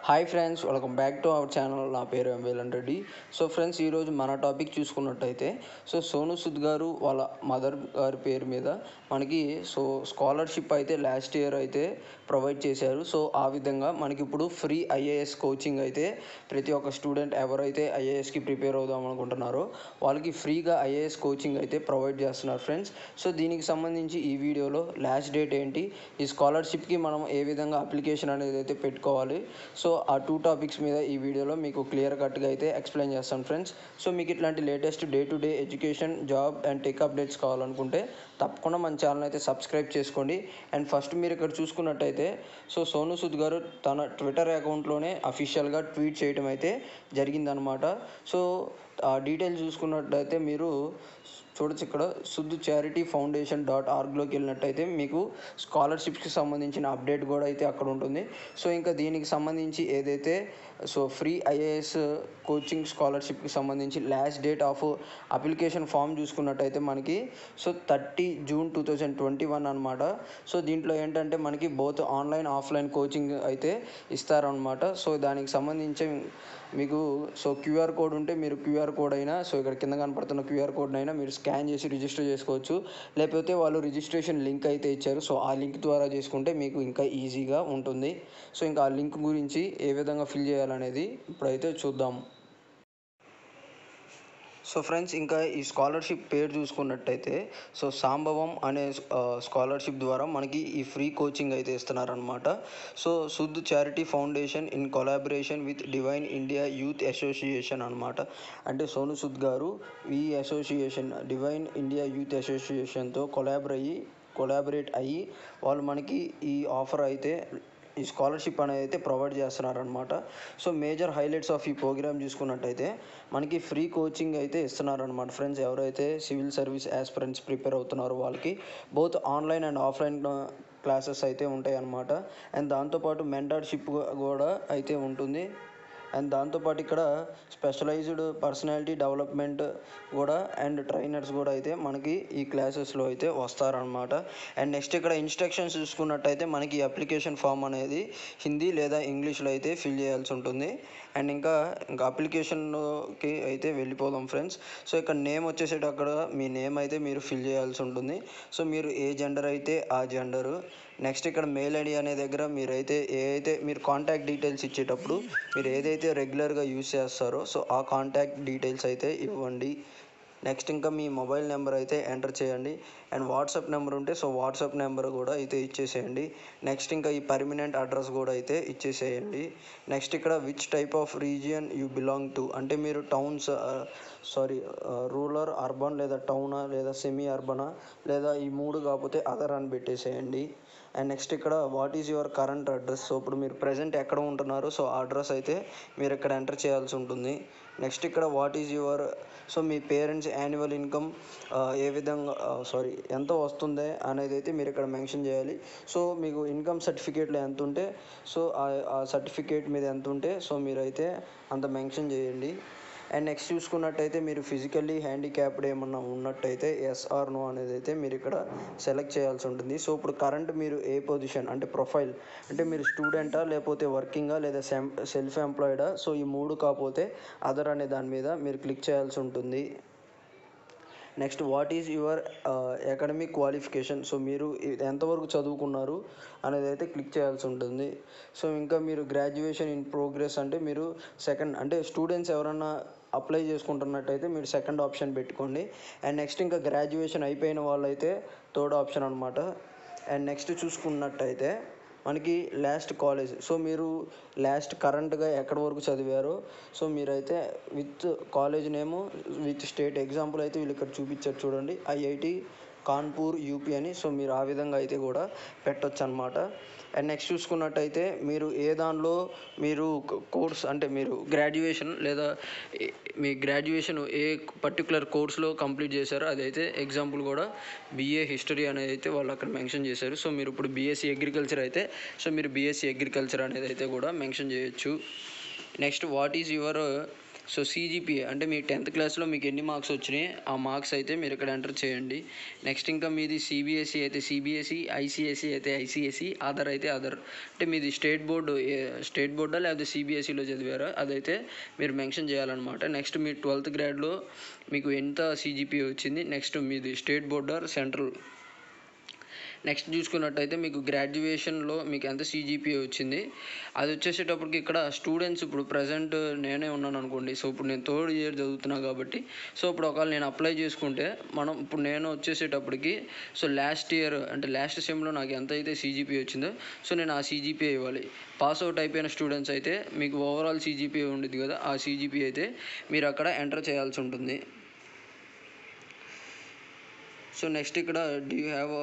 hi friends welcome back to our channel నా పేరు ఎంవేలన్ Reddy so friends ఈరోజు మన టాపిక్ చూసుకున్నట్టయితే సో సోను సుద్ గారు వాళ్ళ మదర్ గారి పేరు మీద మనకి సో స్కాలర్షిప్ అయితే లాస్ట్ ఇయర్ అయితే ప్రొవైడ్ చేశారు సో ఆ విధంగా మనకి ఇప్పుడు ఫ్రీ ఐఏఎస్ కోచింగ్ అయితే ప్రతి ఒక్క స్టూడెంట్ ఎవరైతే ఐఏఎస్కి ప్రిపేర్ అవుదాం అనుకుంటున్నారో వాళ్ళకి ఫ్రీగా ఐఏఎస్ కోచింగ్ అయితే ప్రొవైడ్ చేస్తున్నారు ఫ్రెండ్స్ సో దీనికి సంబంధించి ఈ వీడియోలో లాస్ట్ డేట్ ఏంటి ఈ స్కాలర్షిప్కి మనం ఏ విధంగా అప్లికేషన్ అనేది అయితే పెట్టుకోవాలి సో ఆ టూ టాపిక్స్ మీద ఈ వీడియోలో మీకు క్లియర్ కట్గా అయితే ఎక్స్ప్లెయిన్ చేస్తాను ఫ్రెండ్స్ సో మీకు ఇట్లాంటి latest day to day education job and tech updates కావాలనుకుంటే తప్పకుండా మన ఛానల్ అయితే సబ్స్క్రైబ్ చేసుకోండి అండ్ ఫస్ట్ మీరు ఇక్కడ చూసుకున్నట్టయితే సో సోను సుద్ గారు తన ట్విట్టర్ అకౌంట్లోనే అఫీషియల్గా ట్వీట్ చేయడం అయితే జరిగిందనమాట సో ఆ డీటెయిల్స్ చూసుకున్నట్టయితే మీరు చూడొచ్చు ఇక్కడ సుద్దు చారిటీ ఫౌండేషన్ డాట్ ఆర్గ్లోకి వెళ్ళినట్టయితే మీకు స్కాలర్షిప్స్కి సంబంధించిన అప్డేట్ కూడా అయితే అక్కడ ఉంటుంది సో ఇంకా దీనికి సంబంధించి ఏదైతే సో ఫ్రీ ఐఏఎస్ కోచింగ్ స్కాలర్షిప్కి సంబంధించి last date of application form చూసుకున్నట్టయితే మనకి so thirty June two thousand twenty one అనమాట సో దీంట్లో ఏంటంటే మనకి బోత్ ఆన్లైన్ ఆఫ్లైన్ కోచింగ్ అయితే ఇస్తారనమాట సో దానికి సంబంధించి మీకు సో క్యూఆర్ కోడ్ ఉంటే మీరు క్యూఆర్ కోడ్ అయినా సో ఇక్కడ కింద కనపడుతున్న క్యూఆర్ కోడ్ అయినా మీరు స్కాన్ చేసి రిజిస్టర్ చేసుకోవచ్చు లేకపోతే వాళ్ళు రిజిస్ట్రేషన్ లింక్ అయితే ఇచ్చారు సో ఆ లింక్ ద్వారా చేసుకుంటే మీకు ఇంకా ఈజీగా ఉంటుంది సో ఇంకా ఆ లింక్ గురించి ఏ విధంగా ఫిల్ చేయాలనేది ఇప్పుడైతే చూద్దాం సో ఫ్రెండ్స్ ఇంకా ఈ స్కాలర్షిప్ పేరు చూసుకున్నట్టయితే సో సాంబవం అనే స్కాలర్షిప్ ద్వారా మనకి ఈ ఫ్రీ కోచింగ్ అయితే ఇస్తున్నారనమాట so Sood charity foundation in collaboration with Divine India Youth Association అనమాట అంటే సోను సుద్ గారు ఈ అసోసియేషన్ డివైన్ ఇండియా యూత్ అసోసియేషన్తో కొలాబర్ అయ్యి కొలాబరేట్ అయ్యి వాళ్ళు మనకి ఈ ఆఫర్ అయితే ఈ స్కాలర్షిప్ అనేది అయితే ప్రొవైడ్ చేస్తున్నారనమాట సో మేజర్ హైలైట్స్ ఆఫ్ ఈ ప్రోగ్రామ్ చూసుకున్నట్టయితే మనకి ఫ్రీ కోచింగ్ అయితే ఇస్తున్నారనమాట ఫ్రెండ్స్ ఎవరైతే సివిల్ సర్వీస్ యాస్పిరెంట్స్ ప్రిపేర్ అవుతున్నారో వాళ్ళకి both online and offline classes అయితే ఉంటాయి అన్నమాట అండ్ దాంతోపాటు మెంటర్షిప్ కూడా అయితే ఉంటుంది అండ్ దాంతోపాటు ఇక్కడ స్పెషలైజ్డ్ పర్సనాలిటీ డెవలప్మెంట్ కూడా అండ్ ట్రైనర్స్ కూడా అయితే మనకి ఈ క్లాసెస్లో అయితే వస్తారనమాట అండ్ నెక్స్ట్ ఇక్కడ ఇన్స్ట్రక్షన్స్ చూసుకున్నట్టయితే మనకి అప్లికేషన్ ఫామ్ అనేది హిందీ లేదా ఇంగ్లీష్లో అయితే ఫిల్ చేయాల్సి ఉంటుంది అండ్ ఇంకా ఇంకా అప్లికేషన్కి అయితే వెళ్ళిపోదాం ఫ్రెండ్స్ సో ఇక్కడ నేమ్ వచ్చేసేట అక్కడ మీ నేమ్ అయితే మీరు ఫిల్ చేయాల్సి ఉంటుంది సో మీరు ఏ జెండర్ అయితే ఆ జెండరు నెక్స్ట్ ఇక్కడ మెయిల్ ఐడి అనే దగ్గర మీరైతే ఏ అయితే మీరు కాంటాక్ట్ డీటెయిల్స్ ఇచ్చేటప్పుడు మీరు ఏదైతే రెగ్యులర్గా యూస్ చేస్తారో సో ఆ కాంటాక్ట్ డీటెయిల్స్ అయితే ఇవ్వండి నెక్స్ట్ ఇంకా మీ మొబైల్ నెంబర్ అయితే ఎంటర్ చేయండి అండ్ వాట్సాప్ నెంబర్ ఉంటే సో వాట్సాప్ నెంబర్ కూడా అయితే ఇచ్చేసేయండి నెక్స్ట్ ఇంకా ఈ పర్మనెంట్ అడ్రస్ కూడా అయితే ఇచ్చేసేయండి నెక్స్ట్ ఇక్కడ which type of region you belong to అంటే మీరు టౌన్స్ సారీ రూరల్ అర్బన్ లేదా టౌనా లేదా సెమీ అర్బనా లేదా ఈ మూడు కాకపోతే అదర్ అని పెట్టేసేయండి అండ్ నెక్స్ట్ ఇక్కడ what is your current address so ఇప్పుడు మీరు ప్రజెంట్ ఎక్కడ ఉంటున్నారో సో ఆ అడ్రస్ అయితే మీరు ఇక్కడ ఎంటర్ చేయాల్సి ఉంటుంది నెక్స్ట్ ఇక్కడ వాట్ ఈజ్ యువర్ సో మీ పేరెంట్స్ యాన్యువల్ ఇన్కమ్ ఏ విధంగా సారీ ఎంత వస్తుంది అనేది అయితే మీరు ఇక్కడ మెన్షన్ చేయాలి సో మీకు ఇన్కమ్ సర్టిఫికేట్లో ఎంత ఉంటే సో ఆ సర్టిఫికేట్ మీద ఎంత ఉంటే సో మీరైతే అంత మెన్షన్ చేయండి అండ్ నెక్స్ట్ చూసుకున్నట్టయితే మీరు ఫిజికల్లీ హ్యాండిక్యాప్డ్ ఏమన్నా ఉన్నట్టయితే ఎస్ ఆర్ నో అనేది అయితే మీరు ఇక్కడ సెలెక్ట్ చేయాల్సి ఉంటుంది సో ఇప్పుడు కరెంట్ మీరు ఏ పొజిషన్ అంటే ప్రొఫైల్ అంటే మీరు స్టూడెంటా లేకపోతే వర్కింగా లేదా సెల్ఫ్ ఎంప్లాయిడా సో ఈ మూడు కాకపోతే అదర్ అనే దాని మీద మీరు క్లిక్ చేయాల్సి ఉంటుంది next what is your academic qualification so మీరు ఎంతవరకు చదువుకున్నారు అనేది అయితే క్లిక్ చేయాల్సి ఉంటుంది సో ఇంకా మీరు గ్రాడ్యుయేషన్ ఇన్ ప్రోగ్రెస్ అంటే మీరు సెకండ్ అంటే స్టూడెంట్స్ ఎవరన్నా అప్లై చేసుకుంటున్నట్టయితే మీరు సెకండ్ ఆప్షన్ పెట్టుకోండి అండ్ నెక్స్ట్ ఇంకా గ్రాడ్యుయేషన్ అయిపోయిన వాళ్ళైతే థర్డ్ ఆప్షన్ అనమాట అండ్ నెక్స్ట్ చూసుకున్నట్టయితే మనకి లాస్ట్ కాలేజ్ సో మీరు లాస్ట్ కరెంట్గా ఎక్కడి వరకు చదివారో సో మీరైతే with college name with state example అయితే వీళ్ళు ఇక్కడ చూపించారు చూడండి ఐఐటి కాన్పూర్ యూపీ అని సో మీరు ఆ విధంగా అయితే కూడా పెట్టొచ్చు అనమాట అండ్ నెక్స్ట్ చూసుకున్నట్టయితే మీరు ఏ దానిలో మీరు కోర్స్ అంటే మీరు గ్రాడ్యుయేషన్ లేదా మీ గ్రాడ్యుయేషన్ ఏ పర్టికులర్ కోర్స్లో కంప్లీట్ చేశారో అదైతే ఎగ్జాంపుల్ కూడా బీఏ హిస్టరీ అనేది అయితే వాళ్ళు అక్కడ మెన్షన్ చేశారు సో మీరు ఇప్పుడు బీఎస్సీ అగ్రికల్చర్ అయితే సో మీరు బీఎస్సీ అగ్రికల్చర్ అనేది అయితే కూడా మెన్షన్ చేయొచ్చు next what is your so CGPA అంటే మీ టెన్త్ క్లాస్లో మీకు ఎన్ని మార్క్స్ వచ్చినాయి ఆ మార్క్స్ అయితే మీరు ఇక్కడ ఎంటర్ చేయండి నెక్స్ట్ ఇంకా మీది సిబిఎస్ఈ అయితే సిబిఎస్ఈ ఐసిఎస్ఈ అయితే ఐసిఎస్ఈ అదర్ అయితే అదర్ అంటే మీది స్టేట్ బోర్డు స్టేట్ బోర్డా లేకపోతే సిబిఎస్ఈలో చదివారా అదైతే మీరు మెన్షన్ చేయాలన్నమాట నెక్స్ట్ మీ ట్వెల్త్ గ్రేడ్లో మీకు ఎంత సీజీపీఏ వచ్చింది నెక్స్ట్ మీది స్టేట్ బోర్డర్ సెంట్రల్ నెక్స్ట్ చూసుకున్నట్టయితే మీకు గ్రాడ్యుయేషన్లో మీకు ఎంత సీజీపీఏ వచ్చింది అది వచ్చేసేటప్పటికి ఇక్కడ స్టూడెంట్స్ ఇప్పుడు ప్రజెంట్ నేనే ఉన్నాను అనుకోండి సో ఇప్పుడు నేను థర్డ్ ఇయర్ చదువుతున్నా కాబట్టి సో ఇప్పుడు ఒకవేళ నేను అప్లై చేసుకుంటే మనం ఇప్పుడు నేను వచ్చేసేటప్పటికి సో లాస్ట్ ఇయర్ అంటే లాస్ట్ సెమ్లో నాకు ఎంత అయితే సీజీపీఏ వచ్చిందో సో నేను ఆ సీజీపీఏ ఇవ్వాలి పాస్ అవుట్ అయిపోయిన స్టూడెంట్స్ అయితే మీకు ఓవరాల్ సీజీపీఏ ఉండేది కదా ఆ సీజీపీఏ అయితే మీరు అక్కడ ఎంటర్ చేయాల్సి ఉంటుంది సో నెక్స్ట్ ఇక్కడ డూ యూ హ్యావ్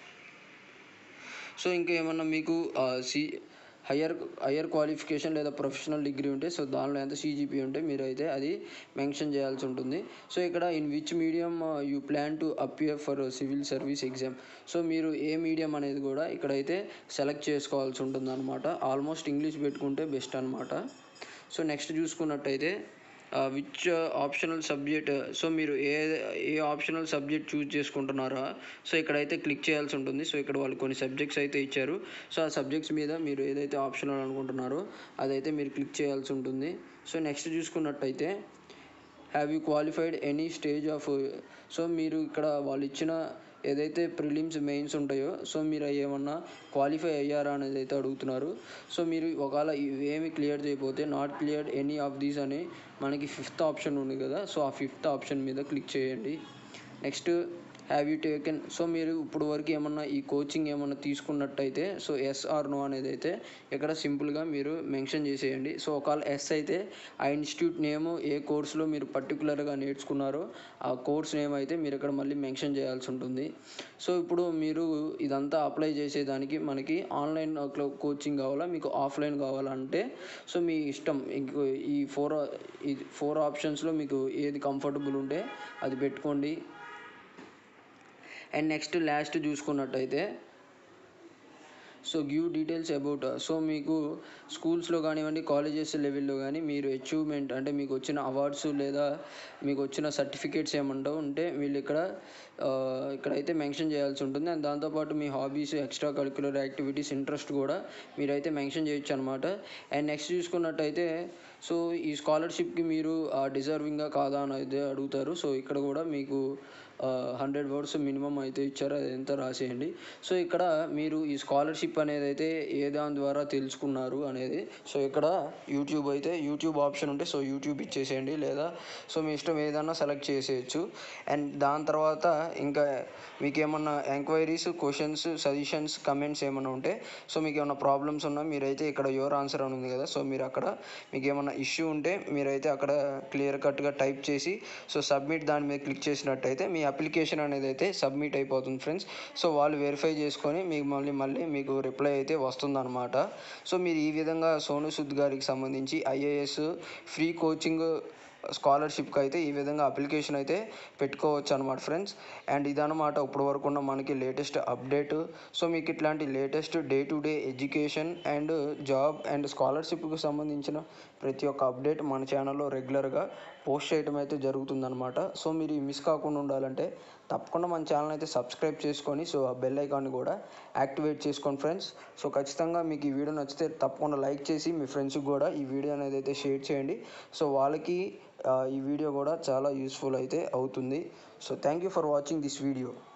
సో ఇంకా ఏమన్నా మీకు సి హయ్యర్ హయ్యర్ క్వాలిఫికేషన్ లేదా ప్రొఫెషనల్ డిగ్రీ ఉంటే సో దానిలో ఎంత సీజీపీ ఉంటే మీరు అయితే అది మెన్షన్ చేయాల్సి ఉంటుంది సో ఇక్కడ in which medium you plan to appear for civil service exam so మీరు ఏ మీడియం అనేది కూడా ఇక్కడైతే సెలెక్ట్ చేసుకోవాల్సి ఉంటుంది అనమాట ఆల్మోస్ట్ ఇంగ్లీష్ పెట్టుకుంటే బెస్ట్ అనమాట సో నెక్స్ట్ చూసుకున్నట్టయితే విచ్ ఆప్షనల్ సబ్జెక్ట్ సో మీరు ఏ ఏ ఆప్షనల్ సబ్జెక్ట్ చూస్ చేసుకుంటున్నారో సో ఇక్కడైతే క్లిక్ చేయాల్సి ఉంటుంది సో ఇక్కడ వాళ్ళు కొన్ని సబ్జెక్ట్స్ అయితే ఇచ్చారు సో ఆ సబ్జెక్ట్స్ మీద మీరు ఏదైతే ఆప్షనల్ అనుకుంటున్నారో అదైతే మీరు క్లిక్ చేయాల్సి ఉంటుంది సో నెక్స్ట్ చూసుకున్నట్టయితే have you qualified any stage of so మీరు ఇక్కడ వాళ్ళు ఇచ్చిన ఏదైతే ప్రిలిమ్స్ మెయిన్స్ ఉంటాయో సో మీరు అవి ఏమన్నా క్వాలిఫై అయ్యారా అనేది అయితే అడుగుతున్నారు సో మీరు ఒకవేళ ఇవేమి క్లియర్ చేయకపోతే not clear any of these అని మనకి ఫిఫ్త్ ఆప్షన్ ఉంది కదా సో ఆ ఫిఫ్త్ ఆప్షన్ మీద క్లిక్ చేయండి next have you taken so మీరు ఇప్పుడు వరకు ఏమన్నా ఈ కోచింగ్ ఏమన్నా తీసుకున్నట్టయితే సో ఎస్ ఆర్ నో అనేది అయితే ఇక్కడ సింపుల్గా మీరు మెన్షన్ చేసేయండి సో ఒకవేళ ఎస్ అయితే ఆ ఇన్స్టిట్యూట్ నేమ్ ఏ కోర్సులో మీరు పర్టికులర్గా నేర్చుకున్నారో ఆ కోర్స్ నేమ్ అయితే మీరు ఇక్కడ మళ్ళీ మెన్షన్ చేయాల్సి ఉంటుంది సో ఇప్పుడు మీరు ఇదంతా అప్లై చేసేదానికి మనకి ఆన్లైన్ కోచింగ్ కావాలా మీకు ఆఫ్లైన్ కావాలంటే సో మీ ఇష్టం ఇంకో ఈ ఫోర్ ఈ ఫోర్ ఆప్షన్స్లో మీకు ఏది కంఫర్టబుల్ ఉంటే అది పెట్టుకోండి అండ్ నెక్స్ట్ లాస్ట్ చూసుకున్నట్టయితే so give details about so మీకు స్కూల్స్లో కానివ్వండి కాలేజెస్ లెవెల్లో కానీ మీరు అచీవ్మెంట్ అంటే మీకు వచ్చిన అవార్డ్స్ లేదా మీకు వచ్చిన సర్టిఫికేట్స్ ఏమన్నా ఉంటే వీళ్ళు ఇక్కడ ఇక్కడైతే మెన్షన్ చేయాల్సి ఉంటుంది అండ్ దాంతోపాటు మీ hobbies extra curricular activities interest కూడా మీరైతే మెన్షన్ చేయొచ్చు అనమాట అండ్ నెక్స్ట్ చూసుకున్నట్టయితే సో ఈ స్కాలర్షిప్కి మీరు డిజర్వింగా కాదా అని అయితే అడుగుతారు సో ఇక్కడ కూడా మీకు హండ్రెడ్ వర్డ్స్ మినిమం అయితే ఇచ్చారు అదంతా రాసేయండి సో ఇక్కడ మీరు ఈ స్కాలర్షిప్ అనేది అయితే ఏ దాని ద్వారా తెలుసుకున్నారు అనేది సో ఇక్కడ యూట్యూబ్ అయితే యూట్యూబ్ ఆప్షన్ ఉంటే సో యూట్యూబ్ ఇచ్చేసేయండి లేదా సో మీ ఇష్టం ఏదన్నా సెలెక్ట్ చేసేయచ్చు అండ్ దాని తర్వాత ఇంకా మీకు ఏమన్నా ఎంక్వైరీస్ క్వశ్చన్స్ సజెషన్స్ కమెంట్స్ ఏమైనా ఉంటే సో మీకు ఏమైనా ప్రాబ్లమ్స్ ఉన్నా మీరైతే ఇక్కడ యువర్ ఆన్సర్ అని ఉంది కదా సో మీరు అక్కడ మీకు ఏమైనా ఇష్యూ ఉంటే మీరైతే అక్కడ క్లియర్ కట్గా టైప్ చేసి సో సబ్మిట్ దాని మీద క్లిక్ చేసినట్టయితే మీ అప్లికేషన్ అనేది అయితే సబ్మిట్ అయిపోతుంది ఫ్రెండ్స్ సో వాళ్ళు వెరిఫై చేసుకొని మీకు మళ్ళీ మళ్ళీ మీకు రిప్లై అయితే వస్తుందన్నమాట సో మీరు ఈ విధంగా సోను సుద్ గారికి సంబంధించి ఐఏఎస్ ఫ్రీ కోచింగ్ స్కాలర్షిప్కి అయితే ఈ విధంగా అప్లికేషన్ అయితే పెట్టుకోవచ్చు అనమాట ఫ్రెండ్స్ అండ్ ఇదనమాట ఇప్పుడు వరకు ఉన్న మనకి లేటెస్ట్ అప్డేట్ సో మీకు ఇట్లాంటి latest day to day education and job and స్కాలర్షిప్కి సంబంధించిన ప్రతి ఒక్క అప్డేట్ మన ఛానల్లో రెగ్యులర్గా పోస్ట్ చేయడం అయితే జరుగుతుందన్నమాట సో మీరు మిస్ కాకుండా ఉండాలంటే తప్పకుండా మన ఛానల్ అయితే సబ్స్క్రైబ్ చేసుకొని సో ఆ బెల్ ఐకాన్ని కూడా యాక్టివేట్ చేసుకోండి ఫ్రెండ్స్ సో ఖచ్చితంగా మీకు ఈ వీడియో నచ్చితే తప్పకుండా లైక్ చేసి మీ ఫ్రెండ్స్కి కూడా ఈ వీడియో అనేది అయితే షేర్ చేయండి సో వాళ్ళకి ఈ వీడియో కూడా చాలా యూస్ఫుల్ అయితే అవుతుంది so thank you for watching this video